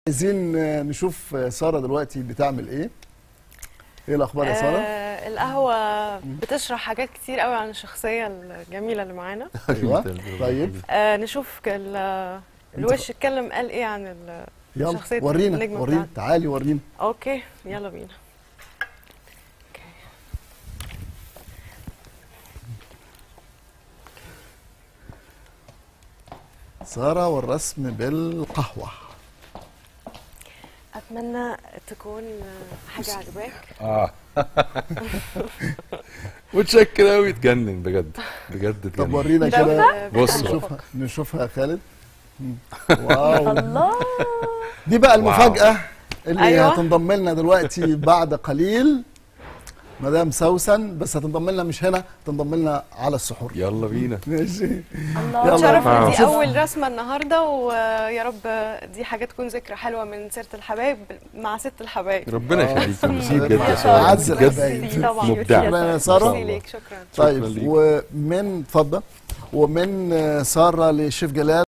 عايزين نشوف ساره دلوقتي بتعمل ايه ايه الاخبار يا ساره آه القهوة بتشرح حاجات كتير قوي عن الشخصية الجميلة اللي معانا ايوه طيب آه نشوف ال- الوش اتكلم قال ايه عن ال- يلا شخصية ورينا النجمة ورينا بتاعتنا. تعالي ورينا اوكي يلا بينا أوكي. ساره والرسم بالقهوه اتمنى تكون حاجة عجباك اه متشكر قوي تجنن بجد بجد طب تجنن ورينا ده كده ب- بص بقى. نشوفها نشوفها يا خالد مم. واو الله دي بقى واو. المفاجاه اللي أيوة. هتنضم لنا دلوقتي بعد قليل مدام سوسن بس هتنضم لنا مش هنا تنضم لنا على السحور يلا بينا ماشي الله يلا. اتشرف إن دي شوف. اول رسمة النهاردة ويا رب دي حاجة تكون ذكرى حلوة من سيرة الحبايب مع ست الحبايب ربنا يخليك ميرسي بجد يا يا ساره أعز بجد الحبايب. ميرسي طبعا مبدع. شكرا يا ساره ميرسي ليك شكرا طيب ليك. ومن اتفضل ومن آه، ساره لشيف جلال